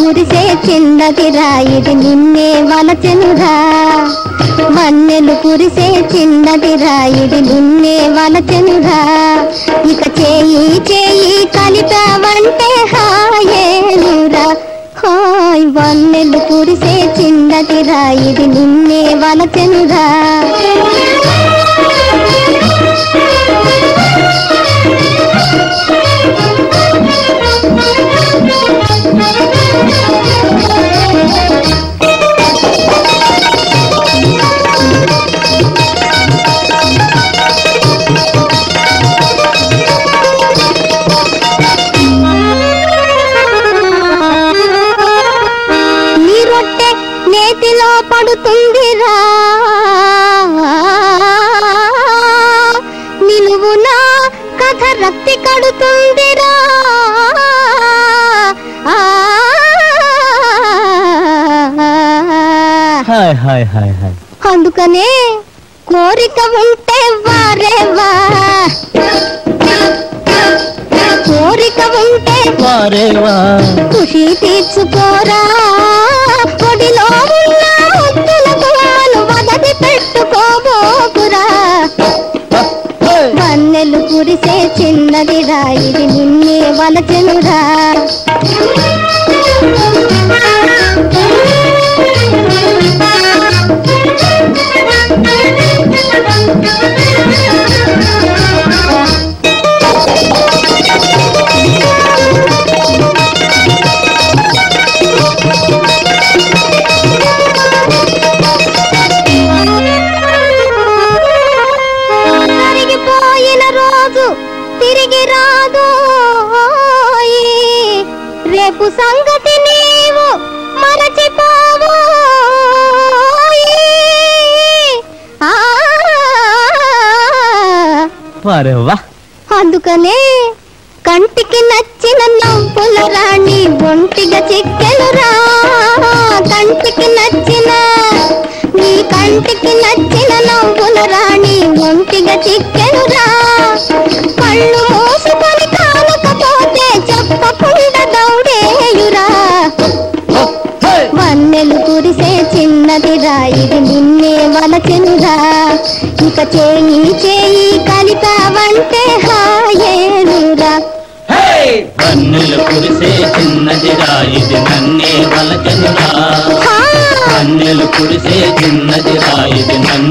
కురిసే చిన్నదిరా ఇది నిన్నే వలచెనురా మన్నెలు కురిసే చిన్నదిరా ఇది నిన్నే వలచెనురా ఇక చేయి చేయి కలిపావంటే హాయేనురా హాయ్ వన్నెలు కురిసే చిన్నదిరా ఇది నిన్నే వలచెనురా నీ రొట్టె నేతిలో పడుతుందిరా నిలువున కథ రక్తి కడుతుందిరా హాయ్ హాయ్ హాయ్ హాయ్ అందుకనే కోరిక ఉంటే వారేవా కోరిక ఉంటే వారేవా ఖుషి తీర్చుకోరా ఒడిలో ఉన్న ముద్దుల కొమ్మలు వదది పెట్టుకోబోకురా వన్నెలు కురిసే చిన్నదిరా ఇది నిన్నే వలచెనురా కరిగిపోయిన రోజు తిరిగి రాదు రేపు సంగతి నీవు మరచిపోవు ఆ, వారేవా అందుకనే కంటికి నచ్చిన నవ్వుల రాణి ఒంటిగా చిక్కెనురా కంటికి నచ్చిన నీ కంటికి నచ్చిన నవ్వుల రాణి ఒంటిగా చిక్కెనురా కళ్ళు మూసుకొని కానకపోతే చెప్పకుండా దౌడేయురా వన్నెలు కురిసే చిన్నదిరా ఇది నిన్నే వలచెనురా ఇక చేయి చేయి కలిపావంటే హాయేనురా కన్నులు కురిసే చిన్నదిరా ఇది నన్నే వలకనురా హా కన్నులు కురిసే చిన్నదిరా ఇది నన్నే